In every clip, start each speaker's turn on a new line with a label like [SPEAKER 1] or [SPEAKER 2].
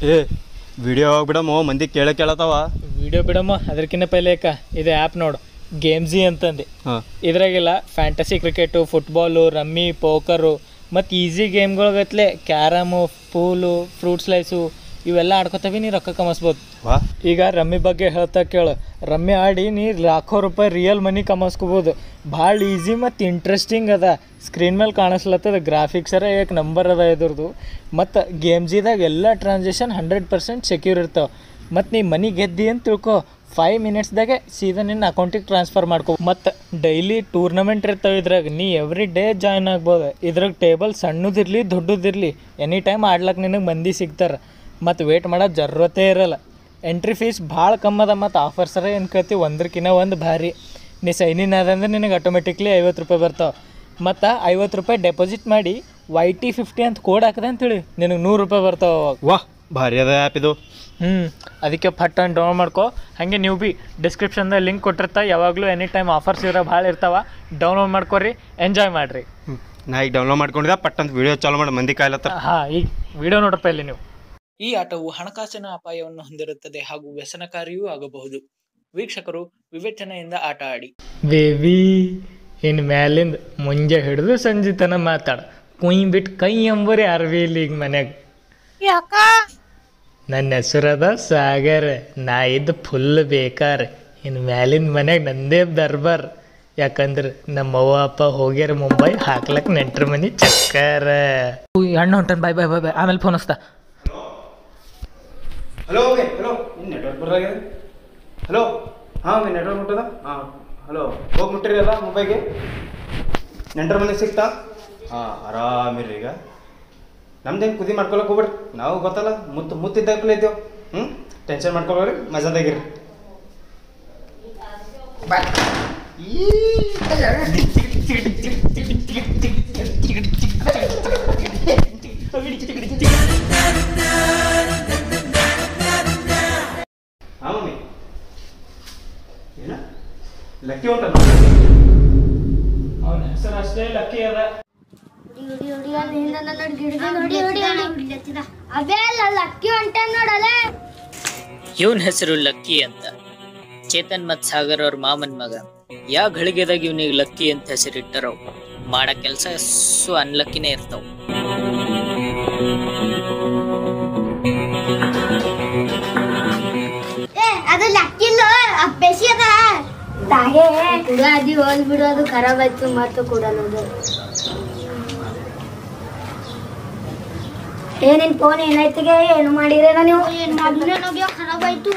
[SPEAKER 1] ಏ ವಿಡಿಯೋ ಹೋಗ್ಬಿಡಮ್ಮ ಮಂದಿ ಕೇಳ ಕೇಳತ್ತವ
[SPEAKER 2] ವಿಡಿಯೋ ಬಿಡಮ್ಮ ಅದಕ್ಕಿಂತ ಪೈಲೆ ಅಕ್ಕ ಇದು ಆ್ಯಪ್ ನೋಡು ಗೇಮ್ಸಿ ಅಂತಂದು
[SPEAKER 1] ಹಾಂ
[SPEAKER 2] ಇದ್ರಾಗೆಲ್ಲ fantasy cricket football rummy poker ಮತ್ತು ಈಸಿ ಗೇಮ್ಗಳ್ಗತ್ಲೆ ಕ್ಯಾರಮು ಪೂಲು ಫ್ರೂಟ್ ಸ್ಲೈಸು ಇವೆಲ್ಲ ಆಡ್ಕೊತವಿ ನೀ ರೊಕ್ಕ ಕಮಸ್ಬೋದು
[SPEAKER 1] ವಾ
[SPEAKER 2] ಈಗ ರಮ್ಮಿ ಬಗ್ಗೆ ಹೇಳ್ತಾ ಕೇಳು ರಮ್ಮಿ ಆಡಿ ನೀ ಲಾಖೋ ರೂಪಾಯಿ ರಿಯಲ್ ಮನಿ ಕಮಾಸ್ಕೋಬೋದು ಭಾಳ ಈಸಿ ಮತ್ತು ಇಂಟ್ರೆಸ್ಟಿಂಗ್ ಅದ ಸ್ಕ್ರೀನ್ ಮೇಲೆ ಕಾಣಿಸ್ಲತ್ತದ ಗ್ರಾಫಿಕ್ಸರ ಏಕ್ ನಂಬರ್ ಅದ ಇದ್ರದ್ದು ಮತ್ತು ಗೇಮ್ಸಿದಾಗ ಎಲ್ಲ ಟ್ರಾನ್ಸಾಕ್ಷನ್ ಹಂಡ್ರೆಡ್ ಪರ್ಸೆಂಟ್ ಸೆಕ್ಯೂರ್ ಇರ್ತಾವೆ ಮತ್ತು ನೀ ಮನಿ ಗೆದ್ದಿ ಅಂತ ತಿಳ್ಕೊ ಫೈವ್ ಮಿನಿಟ್ಸ್ದಾಗೆ ಸೀದಾ ನಿನ್ನ ಅಕೌಂಟಿಗೆ ಟ್ರಾನ್ಸ್ಫರ್ ಮಾಡ್ಕೊ ಮತ್ತು ಡೈಲಿ ಟೂರ್ನಮೆಂಟ್ ಇರ್ತಾವೆ ಇದ್ರಾಗ ನೀ ಎವ್ರಿ ಡೇ ಜಾಯ್ನ್ ಆಗ್ಬೋದು ಇದ್ರಾಗ ಟೇಬಲ್ ಸಣ್ಣದಿರಲಿ ದೊಡ್ಡದಿರಲಿ ಎನಿ ಟೈಮ್ ಆಡ್ಲಕ್ಕೆ ನಿನಗೆ ಮಂದಿ ಸಿಗ್ತಾರೆ ಮತ್ತು ವೇಟ್ ಮಾಡೋದು ಜರ್ರತೇ ಇರಲ್ಲ ಎಂಟ್ರಿ ಫೀಸ್ ಭಾಳ ಕಮ್ಮಿ ಅದ ಮತ್ತು ಆಫರ್ಸರ ಏನು ಕೇಳ್ತಿ ಒಂದ್ರಕಿನ್ನ ಒಂದು ಭಾರಿ ನೀ ಸೈನಿನ್ ಅದಂದ್ರೆ ನಿನಗೆ ಆಟೋಮೆಟಿಕ್ಲಿ ಐವತ್ತು ರೂಪಾಯಿ ಬರ್ತಾವೆ ಮತ್ತು ಐವತ್ತು ರೂಪಾಯಿ ಡೆಪಾಸಿಟ್ ಮಾಡಿ ವೈ ಟಿ ಫಿಫ್ಟಿ ಅಂತ ಕೋಡ್ ಹಾಕದೆ ಅಂತೇಳಿ ನಿನಗೆ ನೂರು ರೂಪಾಯಿ ಬರ್ತಾವೆ ಅವಾಗ
[SPEAKER 1] ವಾಹ್ ಭಾರಿ ಅದ ಆ್ಯಪ್ ಇದು
[SPEAKER 2] ಹ್ಞೂ ಅದಕ್ಕೆ ಫಟ್ ಅಂತ ಡೌನ್ಲೋಡ್ ಮಾಡ್ಕೊ ಹಾಗೆ ನೀವು ಭೀ ಡಿಸ್ಕ್ರಿಪ್ಷನ್ದಾಗ ಲಿಂಕ್ ಕೊಟ್ಟಿರ್ತಾ ಯಾವಾಗಲೂ ಎನಿ ಟೈಮ್ ಆಫರ್ಸ್ ಇರೋ ಭಾಳ ಇರ್ತಾವ ಡೌನ್ಲೋಡ್ ಮಾಡ್ಕೊರಿ ಎಂಜಾಯ್ ಮಾಡಿರಿ
[SPEAKER 1] ಹ್ಮ್. ನಾ ಈಗ ಡೌನ್ಲೋಡ್ ಮಾಡ್ಕೊಂಡಿದ್ದೆ ಪಟ್ ಅಂತ ವಿಡಿಯೋ ಚಾಲು ಮಾಡಿ ಮಂದಿ ಕಾಯ್ಲತ್ತ
[SPEAKER 2] ಹಾಂ ಈಗ ವಿಡಿಯೋ ನೋಡ್ರಪ್ಪ ಇಲ್ಲಿ ನೀವು ಈ ಆಟವು ಹಣಕಾಸಿನ ಅಪಾಯವನ್ನು ಹೊಂದಿರುತ್ತದೆ ಹಾಗೂ ವ್ಯಸನಕಾರಿಯೂ ಆಗಬಹುದು ವೀಕ್ಷಕರು ವಿವೇಚನೆಯಿಂದ ಆಟ ಆಡಿ ಬೇಬಿ ಇನ್ನು ಮ್ಯಾಲಿಂದ ಮುಂಜೆ ಹಿಡಿದು ಸಂಜೆ ತನ ಮಾತಾಡ ಕುಯ್ ಬಿಟ್ಟು ಕೈ ಎಂಬರಿ ಯಾರು ಬಿ ಇಲ್ಲಿ ಈಗ ಮನ್ಯಾಗ ನನ್ನ ಹೆಸರದ ಸಾಗರ್ ನಾ ಇದ್ದು ಫುಲ್ ಬೇಕಾರ ಇನ್ನು ಮ್ಯಾಲಿಂದ ಮನ್ಯಾಗ ನಂದೇ ದರ್ಬಾರ್ ಯಾಕಂದ್ರೆ ನಮ್ಮ ಅವ್ವ ಅಪ್ಪ ಹೋಗ್ಯಾರ ಮುಂಬೈ ಹಾಕ್ಲಕ್ ನೆಂಟ್ರ ಮನಿ ಚಕ್ಕರ ಹಣ್ಣು ಹೊಂಟನ್ ಬಾಯ್ ಬಾಯ್ ಬಾಯ್ ಬಾಯ್ ಆಮೇಲೆ ಫೋನ್ ಹಚ್ತಾ
[SPEAKER 1] ಹಲೋ ಓಕೆ ಹಲೋ ನೆಟ್ವರ್ಕ್ ಬರಾಗಿದೆ ಹಲೋ ಹಾಂ ಓಕೆ ನೆಟ್ವರ್ಕ್ ಮುಟ್ಟದ ಹಾಂ ಹಲೋ ಹೋಗಿ ಮುಟ್ಟಿರಿ ಅಲ್ಲ ಮೊಬೈಲ್ಗೆ ನೆಂಟರ ಮನೆ ಸಿಗ್ತಾ ಹಾಂ ಆರಾಮಿರ್ರಿ ಈಗ ನಮ್ದೇನು ಕುದಿ ಮಾಡ್ಕೊಳಕ್ ಹೋಗ್ಬೇಡ್ರಿ ನಾವು ಗೊತ್ತಲ್ಲ ಮುತ್ತು ಮುತ್ತಿದ್ದಾಗಲೇ ಇದ್ದೇವೆ ಹ್ಞೂ ಟೆನ್ಷನ್ ಮಾಡ್ಕೊಳ್ಬೇಡ್ರಿ ಮಜಾದಾಗಿರ್ರಿ ಬಾಯ್ ಹಾಂ ಮಮ್ಮಿ ಏನ ಲಕ್ಕಿ ಉಂಟಲ್ಲ
[SPEAKER 2] ಅವನ ಹೆಸರು ಅಷ್ಟೇ ಲಕ್ಕಿ ಅದ
[SPEAKER 3] ಅದೇ ಅಲ್ಲ ಲಕ್ಕಿ ಹೊಂಟ ನೋಡಲ್ಲ
[SPEAKER 4] ಇವನ್ ಹೆಸರು ಲಕ್ಕಿ ಅಂತ ಚೇತನ್ ಮತ್ ಸಾಗರ್ ಅವ್ರ ಮಾಮನ್ ಮಗ ಯಾವ ಗಳಿಗೆದಾಗ ಇವನಿಗೆ ಲಕ್ಕಿ ಅಂತ ಹೆಸರಿಟ್ಟರೋ ಮಾಡ ಕೆಲಸ ಸು ಅನ್ಲಕ್ಕಿನೇ ಇರ್ತಾವ
[SPEAKER 3] ಏ ಅದು ಲಕ್ಕಿ ಇಲ್ಲ ಬೆಸಿ ಅದ ತಾಗೆ ಕುಡ ಅದಿ ಹೋಲ್ ಬಿಡು ಅದು ಖರಾಬ್ ಆಯ್ತು ಮತ್ತು ಕೊಡೋದು ಏನಿನ್ ಫೋನ್ ಏನಾಯ್ತಿಗೆ ಏನು ಮಾಡಿರೇನ ನೀವು ಏನ್ ಮಾಡಿದ್ರೆ ನಮಗೆ ಖರಾಬ್ ಆಯ್ತು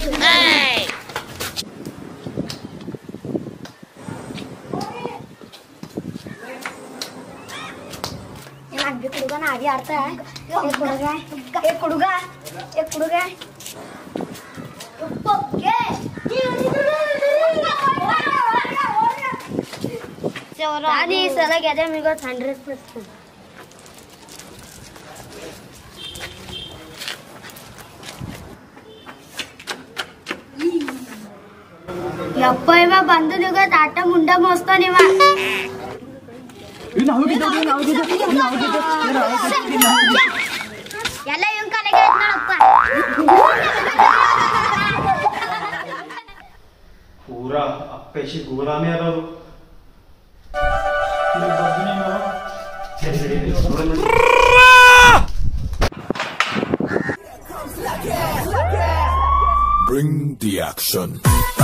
[SPEAKER 3] ಏನಾಗ್ಬೇಕು ಹುಡುಗ ನಾಡಿ ಆಡ್ತಾ ಏ ಹುಡುಗ ಏ ಹುಡುಗ ಏ ಹುಡುಗ ದಾದಿ ಸಲ ಗೆದೆ ಮಿಗೋ ಹಂಡ್ರೆಡ್ ಪರ್ಸೆಂಟ್ ಯಪ್ಪ ಇವ ಬಂದು ನಿಗ ತಾಟ ಮುಂಡ ಮೋಸ್ತಾನ ಇವ ಎಲ್ಲ ಇವನ್ ಕಲೆಗೆ ನೋಡಪ್ಪ
[SPEAKER 1] ಪೂರಾ ಅಪ್ಪೇಶಿ ಗೋದಾಮಿ ಅದಾವು
[SPEAKER 5] Bring the action.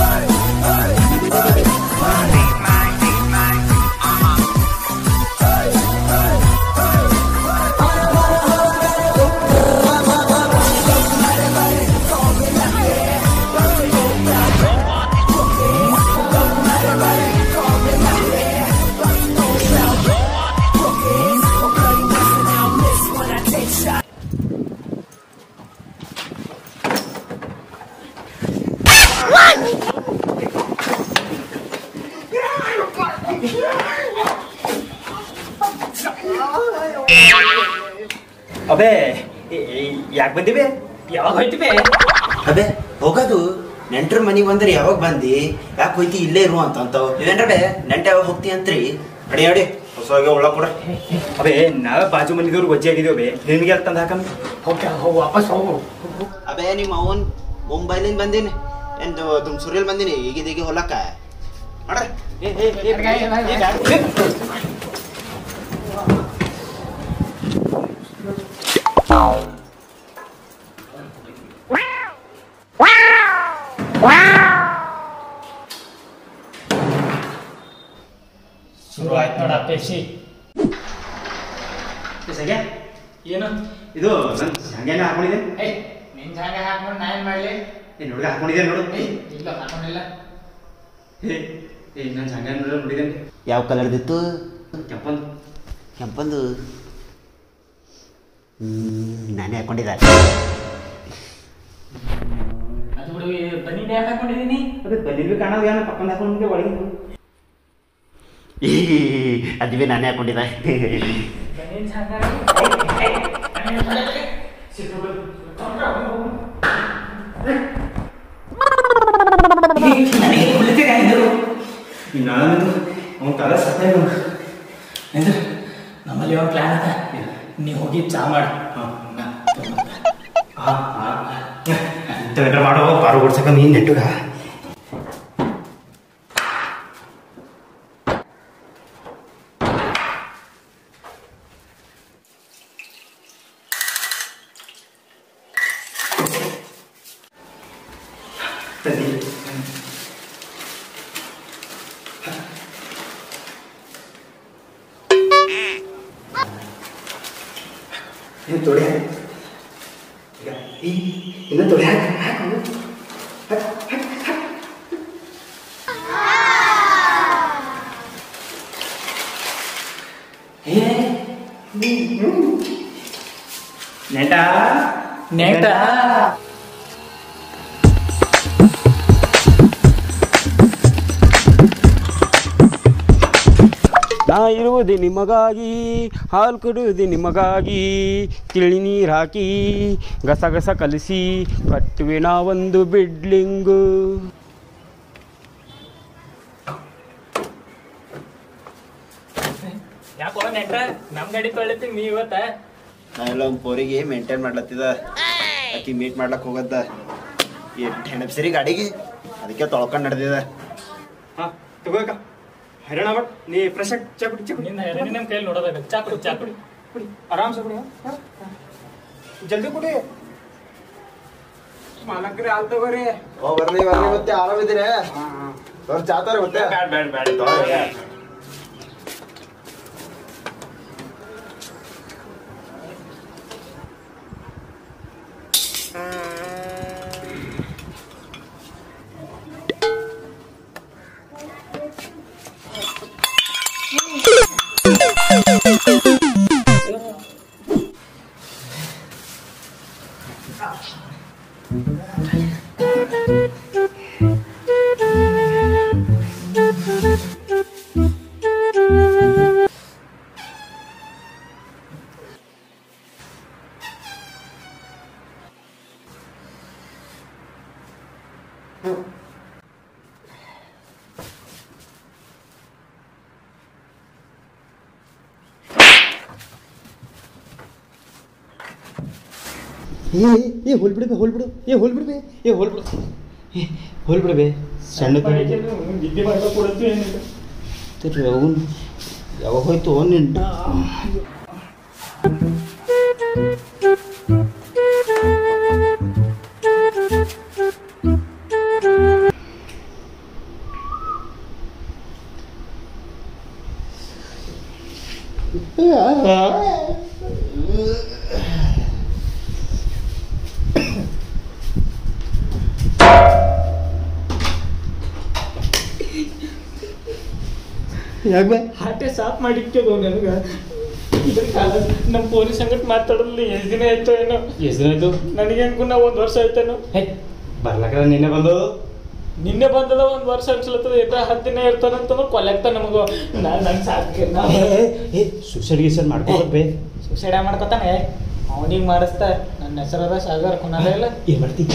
[SPEAKER 6] ಅಬೇ ಯಾಕೆ ಬಂದಿವೆ
[SPEAKER 2] ಯಾವಾಗ ಹೋಯ್ತಿವೆ
[SPEAKER 6] ಅಬೇ ಹೋಗೋದು ನೆಂಟ್ರ ಮನಿಗೆ ಬಂದ್ರೆ ಯಾವಾಗ ಬಂದಿ ಯಾಕೆ ಹೋಯ್ತಿ ಇಲ್ಲೇ ಇರು ಅಂತ ಅಂತಾವ್ ಇದೇನ್ರ ಬೇ ನೆಂಟ ಯಾವಾಗ ಹೋಗ್ತಿ ಅಂತ್ರಿ ಅಡಿ ಅಡಿ ಹೊಸಗೆ ಒಳ ಕೊಡ್ರಿ
[SPEAKER 1] ಅಬೇ ನಾವೇ ಬಾಜು ಮನಿದವ್ರು ಗೊಜ್ಜೆ ಆಗಿದ್ದೇವೆ ಬೇ ನಿನ್ಗೆ ಅಲ್ಲಿ ತಂದು ಹಾಕಮ್ಮ
[SPEAKER 2] ಹೋಗ್ಯ ಹೋಗಿ ವಾಪಸ್ ಹೋಗು
[SPEAKER 6] ಅಬೇ ನಿಮ್ಮ ಅವನ್ ಮುಂಬೈಲಿಂದ ಬಂದೀನಿ ಏನ್ ತುಮಸೂರಲ್ಲಿ ಬಂದೀನಿ ಈಗಿದೀಗ ಹೊಲಕ್ಕ ಮಾಡ್ರಿ
[SPEAKER 2] ಶುರು ಆಯ್ತು ನೋಡ ಪೇಶಿ
[SPEAKER 1] ಸರಿಯಾ
[SPEAKER 2] ಏನು
[SPEAKER 1] ಇದು ನನ್ನ ಹಂಗೇನೆ ಹಾಕೊಂಡಿದ್ದೆ
[SPEAKER 2] ಏಯ್ ನಿನ್ ಜಾಗ ಹಾಕೊಂಡು ನಾ ಏನ್ ಮಾಡ್ಲಿ
[SPEAKER 1] ಏ ಹುಡುಗ ಹಾಕೊಂಡಿದ್ದೆ ನೋಡು
[SPEAKER 2] ಏಯ್ ಇಲ್ಲ ಹಾಕೊಂಡಿಲ್ಲ
[SPEAKER 1] ಏ ಏ ನಾನು ಹಂಗೆ ನೋಡ ನೋಡಿದ್ದೇನೆ
[SPEAKER 6] ಯಾವ ಕಲರ್ದಿತ್ತು
[SPEAKER 1] ಕೆಂಪಂದು
[SPEAKER 6] ಕೆಂಪಂದು ಹ್ಮ್, ನಾನೇ ಹಾಕೊಂಡಿದ್ದೆ
[SPEAKER 2] ಅದು ಬಿಡು ಬನ್ನಿ ಯಾಕೆ ಹಾಕೊಂಡಿದೀನಿ
[SPEAKER 1] ಅದೇ ಬನ್ನಿಲ್ವಿ ಕಾಣೋದು ಏನೋ ಪಕ್ಕಂದ ಹಾಕೊಂಡು ಒಳಗಿದ್ದು
[SPEAKER 6] ಈ ಅದಿವೆ ನಾನೇ ಹಾಕೊಂಡಿದ್ದೆ
[SPEAKER 2] ಬನ್ನಿ ಜಾಗ
[SPEAKER 1] ನಾನು ಅವ್ನ ಕಾಲ ಸತ್ತೇ
[SPEAKER 2] ನಮ್ಮಲ್ಲಿ ಒಂದು ಪ್ಲಾನ್ ಅದ ನೀವು ಹೋಗಿ ಚಾ ಮಾಡಿ
[SPEAKER 1] ಹಾಂ ಹಾಂ ಇಂಥವೆಲ್ಲ ಮಾಡೋ ಪಾರು ಕೊಡ್ಸಕ ನೀನು ನೆಟ್ಟುಗ ಏನು ತೊಡೆ ಈಗ ಈ ಇನ್ನೂ ತೊಡೆ ಹಾಕು ಹಾಕು ನೆಟ
[SPEAKER 2] ನೆಟ
[SPEAKER 7] ನಾ ಇರುವುದೇ ನಿಮಗಾಗಿ ಹಾಲು ಕೊಡುವುದೇ ನಿಮಗಾಗಿ ತಿಳಿ ನೀರು ಹಾಕಿ ಗಸಗಸ ಕಲಿಸಿ ಕಟ್ಟುವೆ ನಾವೊಂದು ಬಿಡ್ಲಿಂಗು
[SPEAKER 2] ಯಾಕೋ ನೆಟ ನಮ್ ಗಾಡಿ ತೊಳಿತೀನಿ ನೀ ಇವತ್ತ
[SPEAKER 6] ನಾವೆಲ್ಲ ಒಂದು ಪೋರಿಗೆ ಮೇಂಟೈನ್ ಮಾಡ್ಲತ್ತಿದ ಆಕಿ ಮೀಟ್ ಮಾಡ್ಲಕ್ ಹೋಗದ್ದ ಎಷ್ಟು ಹೆಣಪ್ಸಿರಿ ಗಾಡಿಗೆ ಅದಕ್ಕೆ ತೊಳ್ಕೊಂಡು ನಡೆದಿದೆ
[SPEAKER 1] ಹಾಂ ತಗೋಕ ಹೈರಾಣ ಬಟ್ ನೀ ಫ್ರೆಶ್ ಆಗಿ ಚಾ ಕುಡಿ ಚಾ ಕುಡಿ
[SPEAKER 2] ನಿನ್ನ ಹೆರಡಿ ನಮ್ಮ ಕೈಲಿ ನೋಡೋದಾಗ ಚಾ ಕುಡಿ ಚಾ ಕುಡಿ
[SPEAKER 1] ಕುಡಿ ಆರಾಮ್ಸೆ ಕುಡಿ ಹಾಂ ಜಲ್ದಿ ಕುಡಿ ಮಾಲಕ್ರಿ ಹಾಲು ತಗೋರಿ
[SPEAKER 6] ಓ ಬರ್ರಿ ಬರ್ರಿ ಮತ್ತೆ ಆರಾಮಿದ್ದೀರಿ ಅವ್ರು ಚಾತಾರೆ ಮತ್ತೆ
[SPEAKER 1] ಬ್ಯಾಡ ಬ್ಯಾಡ ಬ್ಯಾಡ ಏ ಏ ಹೋಲ್ ಬಿಡ್ಬೇ ಹೋಲ್ ಬಿಡು ಏ ಹೋಲ್ ಬಿಡ್ಬೇ ಏ ಹೋಲ್ ಬಿಡು ಏ ಹೋಲ್ ಬಿಡ್ಬೇ ಸಣ್ಣ
[SPEAKER 2] ನಿದ್ದೆ ಮಾಡ್ತಾ ಕೊಡತ್ತು ಏನಿಲ್ಲ
[SPEAKER 1] ಅವನು ಯಾವಾಗ ಹೋಯ್ತು ನಿಂಟ ಯಾಕೆ ಬೇ
[SPEAKER 2] ಹಾಟೆ ಸಾಫ್ ಮಾಡಿಕ್ತದೋ ನನಗ ಇದ್ರ ಕಾಲ ನಮ್ಮ ಪೊಲೀಸ್ ಸಂಗಟ ಮಾತಾಡೋದ್ಲಿ ಎಷ್ಟು ದಿನ ಆಯ್ತು ಏನೋ
[SPEAKER 1] ಎಷ್ಟು ದಿನ ಆಯ್ತು
[SPEAKER 2] ನನಗೆ ಹೆಂಗು ನಾ ಒಂದು ವರ್ಷ ಆಯ್ತೇನೋ
[SPEAKER 1] ಹೇ ಬರ್ಲಕ್ಕ ನಿನ್ನೆ ಬಂದು
[SPEAKER 2] ನಿನ್ನೆ ಬಂದದ ಒಂದು ವರ್ಷ ಅನ್ಸ್ಲತ್ತದ ಎದ್ರ ಹತ್ತು ದಿನ ಇರ್ತಾನಂತಂದ್ರೆ ಕೊಲೆಕ್ತ ನಮಗ ನಾ ನಂಗೆ ಸಾಕು ನಾ
[SPEAKER 1] ಏ ಸುಸೈಡ್ ಗಿಸೈಡ್ ಮಾಡ್ಕೋಬೇಕು ಬೇ
[SPEAKER 2] ಸುಸೈಡ ಮಾಡ್ಕೊತಾನೆ ಅವನಿಗೆ ಮಾಡಿಸ್ತಾ ನನ್ನ ಹೆಸರದ ಸಾಗರ್ ಕುನಾಲ ಇಲ್ಲ
[SPEAKER 1] ಏನು ಮಾಡ್ತಿ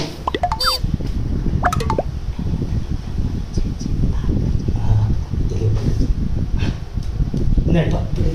[SPEAKER 1] ನೆಟ್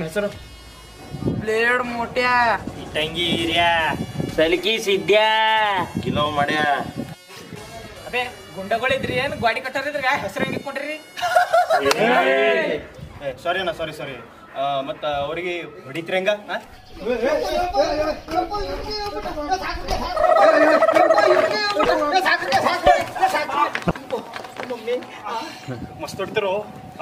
[SPEAKER 2] ಹೆಸರು
[SPEAKER 8] ಬ್ಲೇಡ್ ಮೋಟ್ಯಾ
[SPEAKER 2] ತಂಗಿ ಹಿರಿಯಾ ಸಲ್ಕಿ ಸಿದ್ಯಾ
[SPEAKER 6] ಕಿಲೋ ಮಾಡ್ಯ
[SPEAKER 8] ಅದೇ ಗುಂಡಗಳಿದ್ರಿ ಏನು ಗಾಡಿ ಕಟ್ಟೋರಿದ್ರಿ ಹೆಸರು ಹೆಂಗೆ ಇಟ್ಕೊಂಡ್ರಿ
[SPEAKER 1] ಸಾರಿ ಅಣ್ಣ ಸಾರಿ ಸಾರಿ ಮತ್ತು ಅವರಿಗೆ ಹೊಡಿತ್ರಿ ಹೆಂಗ ಮಸ್ತ್ ಹೊಡ್ತಿರೋ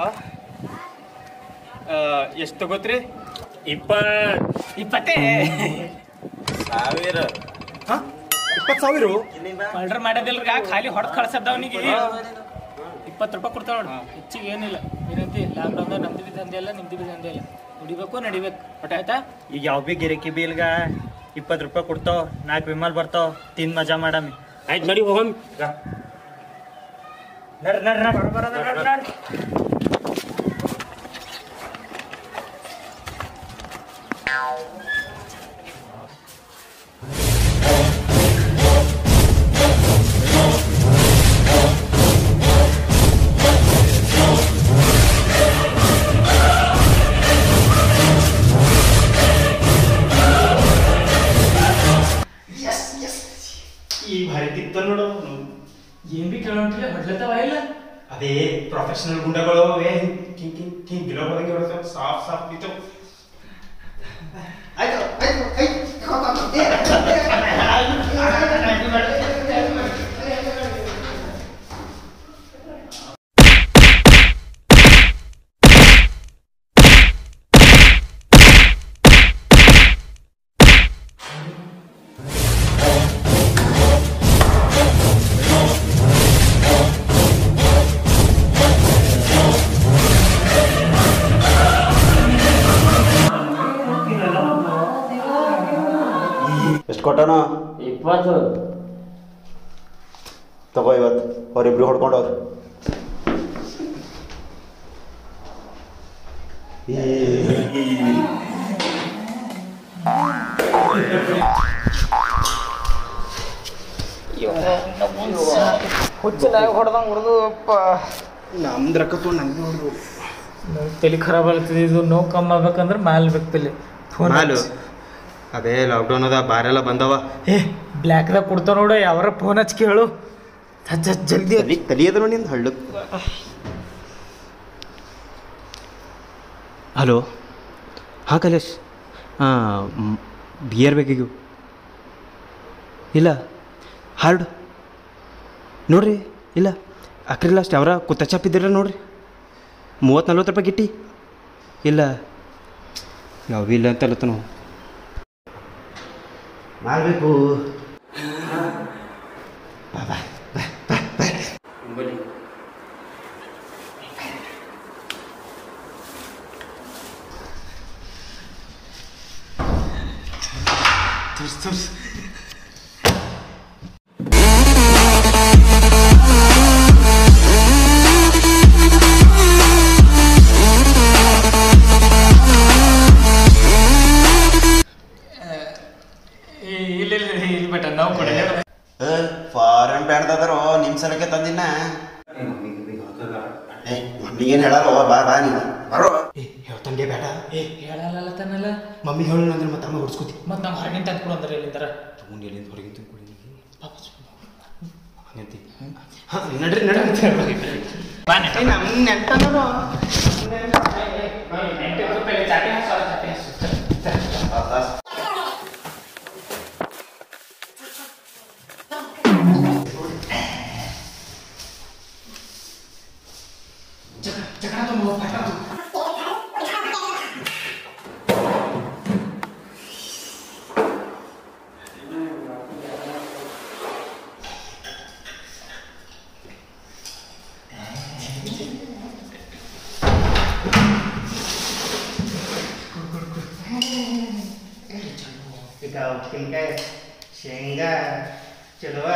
[SPEAKER 1] ಎಷ್ಟು ತಗೋತ್ರಿ
[SPEAKER 2] ಇಪ್ಪತ್
[SPEAKER 8] ಇಪ್ಪತ್ತೇ
[SPEAKER 6] ಸಾವಿರ
[SPEAKER 1] ಹಾಂ ಇಪ್ಪತ್ತು ಸಾವಿರ
[SPEAKER 8] ಮರ್ಡರ್ ಮಾಡೋದಿಲ್ರಿ ಖಾಲಿ ಹೊಡೆದ್ ಕಳ್ಸದ ಅವನಿಗೆ ಇಪ್ಪತ್ತು ರೂಪಾಯಿ ಕೊಡ್ತಾವ ನೋಡು ಹೆಚ್ಚಿಗೆ ಏನಿಲ್ಲ ಏನಂತಿ ಲಾಕ್ಡೌನ್ದಾಗ ನಮ್ದು ಬಿ ದಂಧೆ ಇಲ್ಲ ನಿಮ್ದು ಬಿ ದಂಧೆ ಇಲ್ಲ ನುಡಿಬೇಕು ನಡಿಬೇಕು ಒಟ್ಟ ಆಯ್ತಾ
[SPEAKER 2] ಈಗ ಯಾವ ಬಿ ಗಿರಕಿ ಬೀಲ್ಗ ಇಪ್ಪತ್ತು ರೂಪಾಯಿ ಕೊಡ್ತಾವ ನಾಲ್ಕು ವಿಮಲ್ ಬರ್ತಾವ ತಿಂದ್ ಮಜಾ ಮಾಡಮಿ ಆಯ್ತು ನೋಡಿ ಹೋಗಮ್ ನಡ್ ನಡ್ ನಡ್ ನಡ್ ನಡ್
[SPEAKER 1] ಈ ಭಾರಿ ತಿತ್ತ ನೋಡು
[SPEAKER 8] ಏನ್ ಬಿ ಕೇಳೋಂಟಿಲ್ಲ ಹೊಡ್ಲತ್ತವ ಇಲ್ಲ
[SPEAKER 1] ಅದೇ ಪ್ರೊಫೆಷನಲ್ ಗುಂಡಗಳು ಏ ಹಿಂಗ್ ಹಿಂಗ್ ಹಿಂಗ್ ಹಿಂಗ್ ಗಿಲೋ ಬದಂಗೆ ಹೊಡ್ತಾವ ಸಾಫ್ ಸಾಫ್ ಬಿತ್ತು ಆಯ್ತು ಆಯ್ತು
[SPEAKER 6] ಎಷ್ಟು ಕೊಟ್ಟನು
[SPEAKER 2] ಇಪ್ಪತ್ತು
[SPEAKER 6] ತಗೋ ಇವತ್ತು ಅವ್ರಿಬ್ರು ಹೊಡ್ಕೊಂಡವ್ರು
[SPEAKER 8] ಹುಚ್ಚನಾಗ ಹೊಡೆದಂಗೆ ಹೊಡೆದು ಅಪ್ಪ
[SPEAKER 1] ನಮ್ದು ರೊಕ್ಕ ತೊಗೊಂಡು ನಮ್ಗೆ ನೋಡ್ರು
[SPEAKER 2] ತಲೆ ಖರಾಬ್ ಆಗ್ತದೆ ಇದು ನೋವು ಕಮ್ಮಿ ಆಗ್ಬೇಕಂದ್ರೆ ಮ್ಯಾಲ್ ಬೇಕು ತಲೆ ಫೋನ್
[SPEAKER 1] ಮಾಲು ಅದೇ ಲಾಕ್ಡೌನ್ ಅದ ಬಾರೆಲ್ಲ ಬಂದವ
[SPEAKER 2] ಏ ಬ್ಲ್ಯಾಕ್ದಾಗ ಕೊಡ್ತಾವ ನೋಡು ಯಾವಾರ ಫೋನ್ ಹಚ್ಚಿ ಕೇಳು ಹಚ್ಚ ಹಚ್ಚ ಜಲ್ದಿ
[SPEAKER 6] ತಲಿ ತಲಿಯದ ನೋಡಿ ನಿಂದು ಹಳ್ಳು
[SPEAKER 1] ಹಲೋ ಹಾಂ ಕಲೇಶ್ ಹಾಂ ಬಿಯರ್ ಬೇಕಿಗೂ ಇಲ್ಲ ಹಾರ್ಡ್ ನೋಡ್ರಿ ಇಲ್ಲ ಅಕ್ರಿ ಲಾಸ್ಟ್ ಅವರ ಕುತ್ತ ಚಾಪಿದ್ದೀರ ನೋಡ್ರಿ ಮೂವತ್ತು ನಲ್ವತ್ತು ರೂಪಾಯಿ ಗಿಟ್ಟಿ ಇಲ್ಲ ನಾವು ಇಲ್ಲ ಅಂತ ಅಲ್ಲತ್ತ ನಾವು ಮಾಡಬೇಕು
[SPEAKER 2] ಇಲ್ಲ ಇಲ್ಲ ಇಲ್ಲಿ ಬೇಟ ನಾವು ಕೊಡ
[SPEAKER 6] ಫಾರನ್ ಬ್ಯಾಡ್ದದಾರೋ ನಿಮ್ಮ ಸಲಕ್ಕೆ ತಂದಿನ ಏ ಮಮ್ಮಿಗೆ ಏನು ಹೇಳಾರೋ ಬಾ ಬಾ ನೀನು ಬರೋ
[SPEAKER 1] ಏ ಹೇಳ್ತಾನೆ ಬೇಡ
[SPEAKER 2] ಏ ಹೇಳಲ್ಲ ತಾನಲ್ಲ
[SPEAKER 1] ಮಮ್ಮಿ ಹೇಳು ಅಂದ್ರೆ ಮತ್ತೆ ಅಮ್ಮ ಹೊಡ್ಸ್ಕೊತಿ
[SPEAKER 2] ಮತ್ತೆ ನಾವು ಹೊರಗಿನ ತಂದು ಕೊಡು ಅಂದ್ರೆ ಎಲ್ಲಿಂದಾರ
[SPEAKER 1] ತಗೊಂಡು ಎಲ್ಲಿಂದ ಹೊರಗಿನ ತಿನ್ಕೊಡಿ ಹಂಗಂತಿ ಹಾಂ ನಡ್ರಿ ನಡ್ರಿ ಅಂತ ಹೇಳ್ಬೇಕು ನಮ್ಮ ನೆಟ್ಟನರು ಈಗ ಉಪ್ಪಿನಕಾಯಿ ಶೇಂಗಾ ಚಲುವ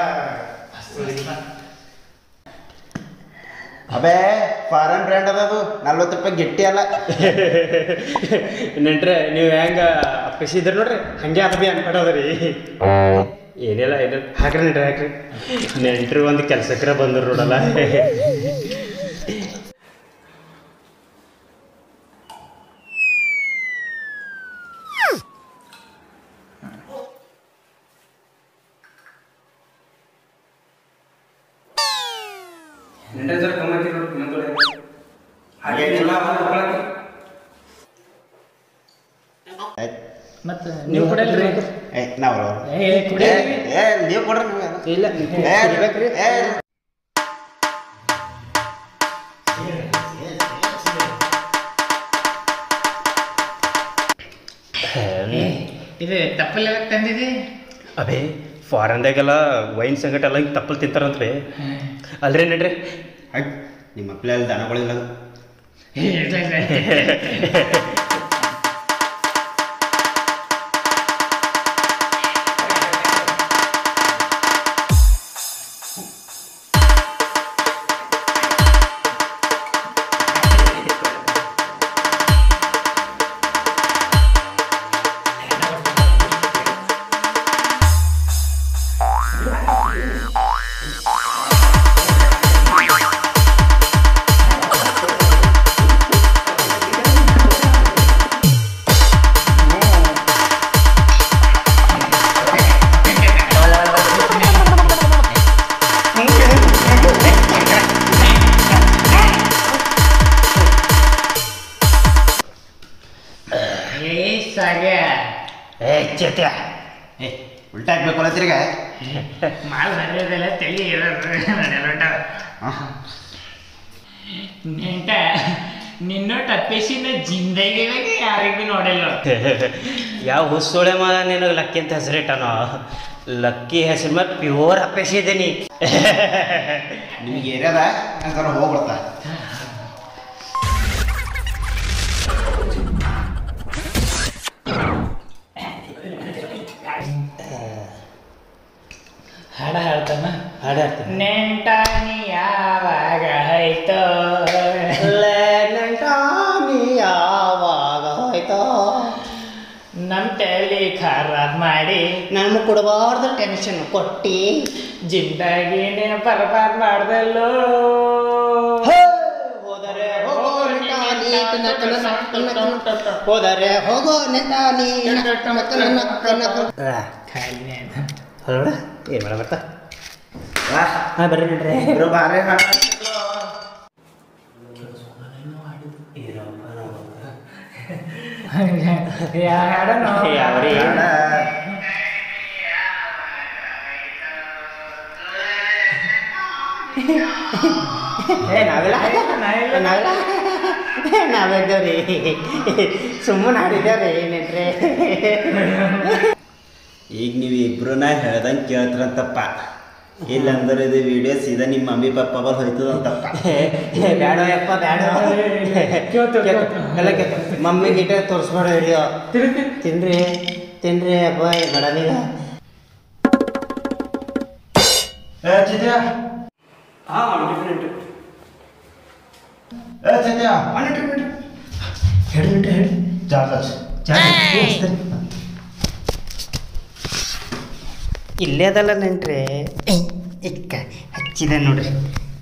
[SPEAKER 6] ಅಬೇ ಫಾರನ್ ಬ್ರ್ಯಾಂಡ್ ಅದ ಅದು ನಲ್ವತ್ತು ರೂಪಾಯಿ ಗೆಟ್ಟಿ ಅಲ್ಲ
[SPEAKER 7] ನೆಂಟ್ರೆ ನೀವು ಹೆಂಗ ಅಪ್ಪಿಸಿದ್ರಿ ನೋಡ್ರಿ ಹಂಗೆ ಅದ ಬಿ ಅನ್ಪಟ್ಟದ ರೀ ಏನಿಲ್ಲ ಏನಿಲ್ಲ ಹಾಕ್ರಿ ನೆಂಟ್ರೆ ಹಾಕ್ರಿ ನೆಂಟ್ರು ಒಂದು ಕೆಲ್ಸಕ್ರ ಬಂದ್ರು ನೋಡಲ್ಲ
[SPEAKER 1] ನೆಂಟ್ರೆ ಜರ ಕಮ್ಮಿ ಐತಿ ನೋಡಿ ಇನ್ನೊಂದು
[SPEAKER 6] ಹಾಗೆ
[SPEAKER 1] ಎಲ್ಲ
[SPEAKER 2] ಮತ್ತೆ ನೀವು ಕೊಡಲ್ರಿ
[SPEAKER 6] ಏ ನಾವು
[SPEAKER 2] ಏ ಕುಡಿ
[SPEAKER 6] ಏ ನೀವು ಕೊಡ್ರಿ ನೀವು ಎಲ್ಲ.
[SPEAKER 2] ಇಲ್ಲ
[SPEAKER 6] ಏ, ಏ,
[SPEAKER 2] ಇದು ತಪ್ಪಲ್ಲ ತಂದಿದೆ
[SPEAKER 7] ಅಬೇ ಫಾರನ್ದಾಗೆಲ್ಲ ವೈನ್ ಸಂಗಟ ಎಲ್ಲ ಹಿಂಗೆ ತಪ್ಪಲ್ ತಿಂತಾರಂತ ಬೇ ಅಲ್ರಿ ನಡ್ರಿ
[SPEAKER 6] ಹಟ್, ನಿಮ್ಮ ಮಕ್ಕಳೆಲ್ಲ ದನಗಳಿಲ್ಲ
[SPEAKER 2] ಏ ಸಾಗ್ಯ
[SPEAKER 7] ಏ ಚೇತ್ಯ
[SPEAKER 6] ಏ ಉಲ್ಟಾ ಹಾಕ್ಬೇಕು ತಿರ್ಗ
[SPEAKER 2] ಮಾಲ್ ಹರಿಯೋದೆಲ್ಲ ತಲೆ ಇರೋದು ನೆಂಟ ನಿನ್ನೊಟ್ಟು ಅಪ್ಪೇಸಿನ ಜಿಂದಗಿನಾಗೆ ಯಾರಿಗೆ ಭೀ ನೋಡಿಲ್ಲ
[SPEAKER 7] ಯಾವ ಹುಸ್ಸೋಳೆ ಮಗ ನಿನಗೆ ಲಕ್ಕಿ ಅಂತ ಹೆಸರಿಟ್ಟನೋ ಲಕ್ಕಿ ಹೆಸರು ಮತ್ತೆ ಪ್ಯೂರ್ ಅಪ್ಪೇಸಿದ್ದೀನಿ
[SPEAKER 6] ನಿಮ್ಗೆ ಏರಿಯಾದ ಹಂಗಾರ ಹೋಗ್ಬಿಡ್ತಾ
[SPEAKER 2] ಹಾಡ ಹೇಳ್ತಾನ
[SPEAKER 7] ಹಾಡಾಡ್ತೀನಿ
[SPEAKER 2] ನೆಂಟ ನೀ ಯಾವಾಗ ಆಯ್ತೋ
[SPEAKER 7] ಯಾವಾಗ ಹೋಯ್ತೋ
[SPEAKER 2] ನಮ್ ತಲೆ ಖರಾಬ್ ಮಾಡಿ
[SPEAKER 7] ನಾನು ಕೊಡಬಾರ್ದು ಟೆನ್ಷನ್ ಕೊಟ್ಟಿ
[SPEAKER 2] ಜಿಂದಗಿನೇ ಬರ್ಬಾದ್ ಮಾಡ್ದಲ್ಲೋ
[SPEAKER 7] ಹೋದರೆ ಹೋಗೋ ಹೋದರೆ ಹೋಗೋ ನೆಂಟ ನೀ
[SPEAKER 2] ಖಾಲಿನೇ ಆಯ್ತು.
[SPEAKER 7] ಅಲ್ಲ ಏನು ಮಾಡ ಬರ್ತಾ ಹಾಂ ಬರ್ರಿ ನಡ್ರಿ
[SPEAKER 6] ಇಬ್ರು ಬಾರಿ ಹಾಡ
[SPEAKER 2] ಯಾ- ಹಾಡನೋ?
[SPEAKER 7] ಯಾವ್ರಿ
[SPEAKER 6] ಹಾಡ
[SPEAKER 7] ಏ ನಾವೆಲ್ಲ ನಾವೆಲ್ಲ ನಾವಿದ್ದೇವ್ರಿ ಸುಮ್ಮನೆ ಹಾಡಿದ್ದೇವ್ರಿ ನೆನ್ರಿ
[SPEAKER 6] ಈಗ ನೀವು ಇಬ್ರುನ ಹೇಳ್ದಂಗೆ ಕೇಳ್ತಾರಂತಪ್ಪ ಇಲ್ಲಂದ್ರೆ ಇದು ವಿಡಿಯೋ ಸೀದಾ ನಿಮ್ಮ ಮಮ್ಮಿ ಪಪ್ಪ ಬರ್ ಹೋಯ್ತದಂತಪ್ಪ
[SPEAKER 7] ಬ್ಯಾಡ ಯಪ್ಪ ಬ್ಯಾಡ
[SPEAKER 2] ಕೇಳ್ತು, ಕೇಳ್ತು.
[SPEAKER 7] ಎಲ್ಲ ಕೇಳ್ತು ಮಮ್ಮಿ ಗಿಟ ತೋರಿಸ್ಬೇಡ ವಿಡಿಯೋ ತಿನ್ರಿ ತಿನ್ರಿ ಅಪ್ಪ ಮೇಡಮೀಗ
[SPEAKER 1] ಹಾಂ ಡಿಫ್ರೆಂಟ್
[SPEAKER 7] ಹೇಳಿ ಮಿಟ್ರಿ ಹೇಳಿ ಇಲ್ಲೇ ಅದಲ್ಲ ನೆನ್ರಿ ಇಕ್ಕ ಹಚ್ಚಿದೆ ನೋಡ್ರಿ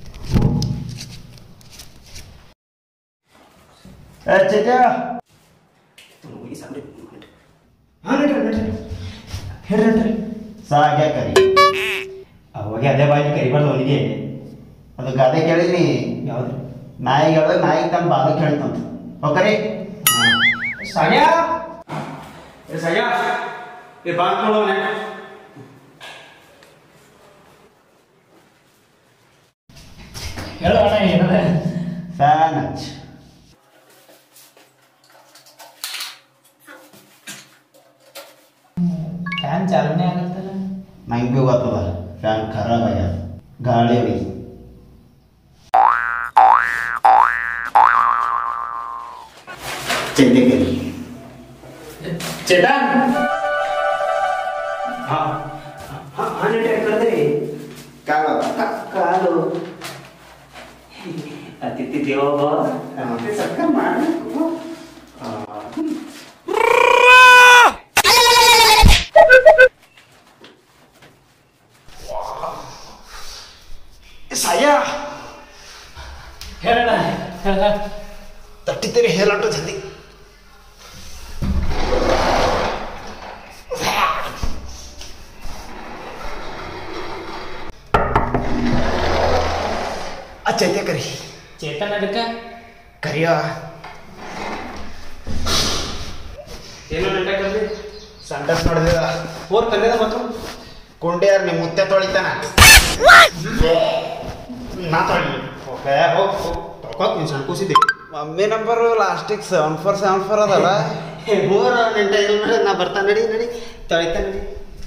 [SPEAKER 7] ಹೇಳ್ರಿ
[SPEAKER 6] ಸಾಗ್ಯ ಕರಿ
[SPEAKER 7] ಅವಾಗ ಅದೇ ಬಾಯಿ ಕರಿಬಾರ್ದು ಅವನಿಗೆ
[SPEAKER 6] ಅದು ಗಾದೆ ಕೇಳಿದ್ನಿ
[SPEAKER 7] ಯಾವ್ದು
[SPEAKER 6] ನಾಯಿಗೆ ಹೇಳೋದು ನಾಯಿಗೆ ತಮ್ಮ ಬಾಲ ಕೇಳ್ತಂತ ಹೋಗ್ರಿ
[SPEAKER 1] ಸಾಗ್ಯಾ ಏ ಸಾಗ್ಯಾ ಏ ಬಾಂಕ್ ನೋಡವನೆ
[SPEAKER 2] ಹೇಳು ಅಣ್ಣ ಏನದ
[SPEAKER 6] ಫ್ಯಾನ್ ಹಚ್
[SPEAKER 2] ಫ್ಯಾನ್ ಚಾಲನೆ ಆಗತ್ತಲ್ಲ
[SPEAKER 6] ನಂಗೆ ಭೀ ಗೊತ್ತದ ಫ್ಯಾನ್ ಖರಾಬ್ ಆಗ್ಯದ ಗಾಳಿ ಹೊಡಿ ಚೆಂದಿಗೆ
[SPEAKER 2] ಚೇತನ್
[SPEAKER 7] ಹಾಂ ಹಾಂ ನೆನ್ರಿ ಕರೆದ್ರಿ
[SPEAKER 6] ಕಾಲ
[SPEAKER 7] ಕಾಲು ಅತಿಥಿ ದೇವೋಭವ
[SPEAKER 6] ಸರ್ಕಾರ ಮಾಡಬೇಕು ಸಾಯ
[SPEAKER 2] ಹೇಳಣ್ಣ ಹೇಳ
[SPEAKER 6] ತಟ್ಟಿದ್ದೀರಿ ಹೇಳಟ್ಟು ಜಲ್ದಿ
[SPEAKER 1] ಚೈತೆ ಕರಿ
[SPEAKER 8] ಚೇತನ್ ಅದಕ್ಕೆ
[SPEAKER 1] ಕರಿಯ ಏನು ನೆಂಟಾಕಲ್ರಿ ಸಂಡಸ್ ನೋಡಿದ ಓರ್ ಕಲ್ಯದ ಮತ್ತು
[SPEAKER 6] ಕುಂಡಿಯಾರ್ ನಿಮ್ಮ ಮುತ್ತೆ ತೊಳಿತಾನ
[SPEAKER 1] ನಾ ತೊಳಿ ಓಕೆ ಹೋಗ್ ಹೋಗ್ ತೊಳ್ಕೊತ್ ನೀನು ಸಣ್ಣ ಕೂಸಿದ್ದೆ
[SPEAKER 6] ಮಮ್ಮಿ ನಂಬರು ಲಾಸ್ಟಿಗೆ ಸೆವೆನ್ ಫೋರ್ ಸೆವೆನ್ ಫೋರ್ ಅದಲ್ಲ
[SPEAKER 1] ಮೂರ ನೆಂಟ ಇಲ್ಲ ಮಾಡಿ ನಾ ಬರ್ತಾನೆ ನಡಿ ನಡಿ ತೊಳಿತಾನೆ ನಡಿ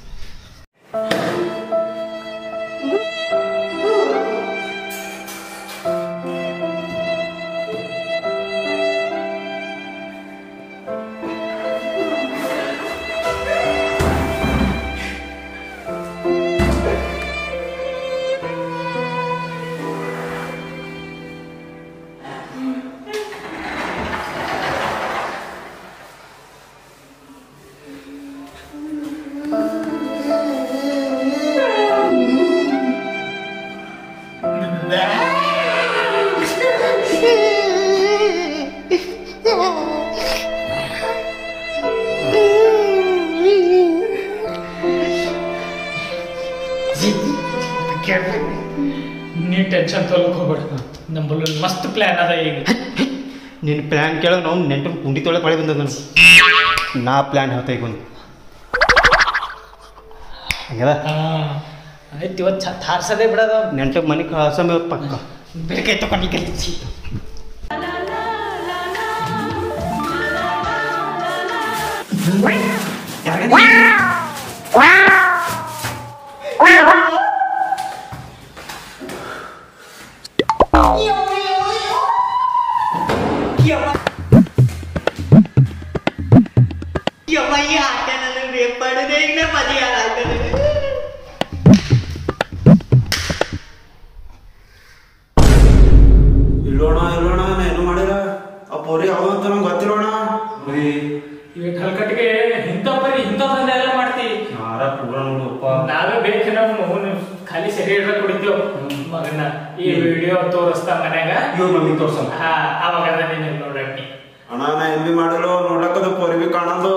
[SPEAKER 8] ನೀ ಟೆನ್ಷನ್ ತೊಗೊಳಕ್ ಹೋಗ್ಬೇಡ ನಮ್ಮಲ್ಲಿ ಮಸ್ತ್ ಪ್ಲಾನ್ ಅದ ಈಗ
[SPEAKER 1] ನಿನ್ನ ಪ್ಲ್ಯಾನ್ ಕೇಳೋ ನಾವು ನೆಂಟು ಕುಂಡಿ ತೊಳೆ ಪಳೆ ಬಂದದ ನನಗೆ ನಾ ಪ್ಲ್ಯಾನ್ ಹೇಳ್ತಾ ಈಗ ಒಂದು ಹಂಗದ
[SPEAKER 8] ಹಾ ಆಯ್ತು ಇವತ್ತು ಛತ್ ಹಾರ್ಸದೇ ಬಿಡೋದು
[SPEAKER 1] ನೆಂಟಕ್ಕೆ ಮನೆ ಕಳ್ಸಮೆ ಇವತ್ತು ಪಕ್ಕ
[SPEAKER 8] ಬೆಳಗ್ಗೆ ತಗೊಂಡು ಕಲಿಸಿ
[SPEAKER 6] ಇಲ್ಲೋಣ ಇಲ್ಲೋಣ ನಾ ಏನು ಮಾಡಿಲ್ಲ ಆ ಪೋರಿ ಯಾವ್ದು ಅಂತ ನಂಗೆ ಗೊತ್ತಿಲ್ಲೋಣ
[SPEAKER 8] ಇವತ್ತು ಹಲ್ಕಟ್ಟಿಗೆ ಇಂಥ ಬರೀ ಇಂಥ ದಂಧೆ ಎಲ್ಲ ಮಾಡ್ತಿ
[SPEAKER 1] ನಾರ ಪೂರ ನೋಡಪ್ಪ
[SPEAKER 8] ನಾವೇ ಬೇಕು ನಾವು ಮಗುನ ಖಾಲಿ ಸರಿ ಹಿಡ್ದ ಕುಡಿತೇವ್ ಮಗನ ಈ ವಿಡಿಯೋ ತೋರಿಸ್ತಾ ಮನ್ಯಾಗ
[SPEAKER 1] ಇವ್ರ ಮಮ್ಮಿ ತೋರ್ಸಲ್ಲ
[SPEAKER 8] ಹಾ ಅವಾಗ ಅದ ನೀನು ನೋಡಣ್ಣಿ
[SPEAKER 6] ಅಣ್ಣ ನಾ ಎಲ್ಲಿ ಮಾಡಿಲ್ಲ ನೋಡ್ಲಕ್ಕದ ಪೋರಿ ಬಿ ಕಾಣಲ್ದು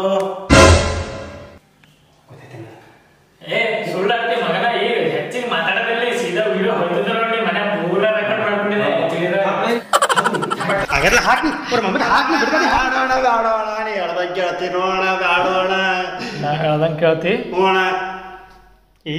[SPEAKER 8] ಏ ಸುಳ್ಳಾಗ್ತಿ ಮಗನ ಈಗ ಹೆಚ್ಚಿಗೆ ಮಾತಾಡೋದಿಲ್ಲ ಸೀದಾ ವಿಡಿಯೋ ಹೊಡೆದ ನೋಡಿ ಮನೆ ಪೂರ ರೆಕಾರ್ಡ್ ಮಾಡ್ಕೊಂಡಿದೆ
[SPEAKER 1] ಹಾಗಾದ್ರೆ ಹಾಕಿ ಅವ್ರ ಮಮ್ಮಿ ಹಾಕಿ ಬಿಡ್ತಾರೆ
[SPEAKER 6] ಆಡೋಣ ಆಡೋಣ ನೀ ಹೇಳ್ದಂಗೆ ಕೇಳ್ತೀನಿ ನೋಡ ಆಡೋಣ
[SPEAKER 8] ನಾ ಹೇಳ್ದಂಗೆ ಕೇಳ್ತಿ
[SPEAKER 6] ಹೋಣ
[SPEAKER 1] ಏ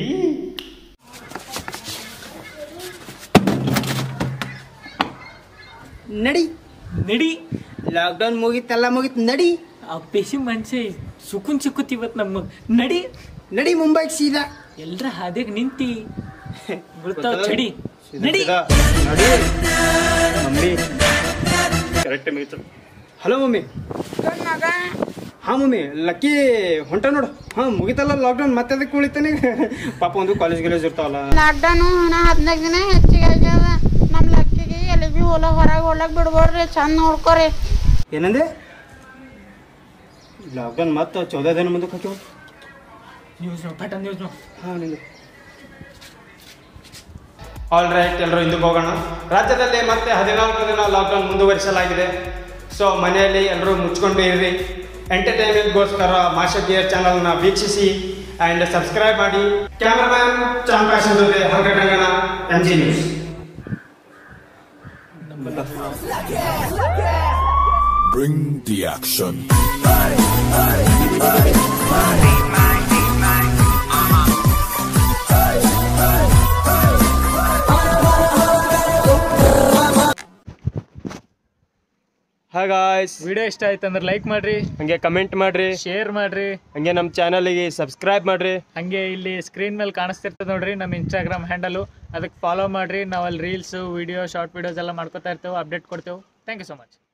[SPEAKER 1] ನಡಿ
[SPEAKER 8] ನಡಿ
[SPEAKER 1] ಲಾಕ್ಡೌನ್ ಮುಗೀತಲ್ಲ ಮುಗೀತು ನಡಿ
[SPEAKER 8] ಆ ಪೇಶಿ ಮನ್ಸಿ ಸುಕುನ್ ಸಿಕ್ಕುತ್ ಇವತ್ತು ನಮ್ಮ ನಡಿ
[SPEAKER 1] ನಡಿ ಮುಂಬೈಗೆ ಸೀದಾ
[SPEAKER 8] ಎಲ್ರ ಹಾದಿಯಾಗ ನಿಂತಿ ಬಿಡ್ತಾವ ಚಡಿ ನಡಿ
[SPEAKER 1] ನಡಿ ಮಮ್ಮಿ ಕರೆಕ್ಟ್ ಮುಗೀತು ಹಲೋ ಮಮ್ಮಿ ಹಾಂ ಮಮ್ಮಿ ಲಕ್ಕಿ ಹೊಂಟ ನೋಡು ಹಾಂ ಮುಗಿತಲ್ಲ ಲಾಕ್ಡೌನ್ ಮತ್ತೆ ಅದಕ್ಕೆ ಉಳಿತಾನೆ ಪಾಪ ಒಂದು ಕಾಲೇಜ್ ಗಿಲೇಜ್ ಇರ್ತಾವಲ್ಲ
[SPEAKER 9] ಲಾಕ್ಡೌನ್ ಇನ್ನ ಹದಿನೈದು ದಿನ ಹೆಚ್ಚಿಗೆ ಆಗ್ಯದ ನಮ್ಮ ಲಕ್ಕಿಗೆ ಎಲ್ಲಿ ಭೀ ಹೊಲ ಹೊರಗೆ ಹೋಲಕ್ ಬಿಡ್ಬೇಡ್ರಿ ಚಂದ ನೋಡ್ಕೊರಿ
[SPEAKER 1] ಏನಂದೆ ಲಾಕ್ಡೌನ್ ಮತ್ತೆ ಚೌದ ದಿನ ಮುಂದಕ್ಕೆ ಹಾಕಿವ
[SPEAKER 8] ನ್ಯೂಸ್ ನೋ ಪಟ ನ್ಯೂಸ್ ನೋ
[SPEAKER 1] ಹಾಂ ನಿಂದು ಆಲ್ ರೈಟ್ ಎಲ್ಲರೂ ಹಿಂದಕ್ಕೆ ಹೋಗೋಣ ರಾಜ್ಯದಲ್ಲಿ ಮತ್ತೆ ಹದಿನಾಲ್ಕು ದಿನ ಲಾಕ್ಡೌನ್ ಮುಂದುವರಿಸಲಾಗಿದೆ ಸೊ ಮನೆಯಲ್ಲಿ ಎಲ್ಲರೂ ಮುಚ್ಕೊಂಡು ಇರ್ರಿ ಎಂಟರ್ಟೈನ್ಮೆಂಟ್ಗೋಸ್ಕರ ಮಾಸ್ಟರ್ ಗಿಯರ್ ಚಾನಲ್ನ ವೀಕ್ಷಿಸಿ ಆ್ಯಂಡ್ ಸಬ್ಸ್ಕ್ರೈಬ್ ಮಾಡಿ ಕ್ಯಾಮ್ರಾಮ್ಯಾನ್ ಚಾಂಪಾಶನ್ ಜೊತೆ ಹಂಗಟಂಗನ M G news
[SPEAKER 5] Bring the action.
[SPEAKER 1] Hi guys
[SPEAKER 2] video ಇಷ್ಟ ಆಯ್ತು ಅಂದ್ರೆ ಲೈಕ್ ಮಾಡ್ರಿ
[SPEAKER 1] ಹಂಗೆ ಕಮೆಂಟ್ ಮಾಡ್ರಿ
[SPEAKER 2] ಶೇರ್ ಮಾಡ್ರಿ
[SPEAKER 1] ಹಂಗೆ ನಮ್ಮ ಚಾನಲಿಗೆ ಸಬ್ಸ್ಕ್ರೈಬ್ ಮಾಡ್ರಿ
[SPEAKER 2] ಹಂಗೆ ಇಲ್ಲಿ ಸ್ಕ್ರೀನ್ ಮೇಲೆ ಕಾಣಿಸ್ತಿರ್ತದೆ ನೋಡ್ರಿ ನಮ್ಮ ಇನ್ಸ್ಟಾಗ್ರಾಮ್ ಹ್ಯಾಂಡಲು ಅದಕ್ಕೆ ಫಾಲೋ ಮಾಡ್ರಿ ನಾವು ಅಲ್ಲಿ ರೀಲ್ಸು ವಿಡಿಯೋ ಶಾರ್ಟ್ ವಿಡಿಯೋಸ್ ಎಲ್ಲ ಮಾಡ್ಕೊತಾ ಇರ್ತೇವೆ ಅಪ್ಡೇಟ್ ಕೊಡ್ತೇವೆ ಥ್ಯಾಂಕ್ ಯು ಸೊ ಮಚ್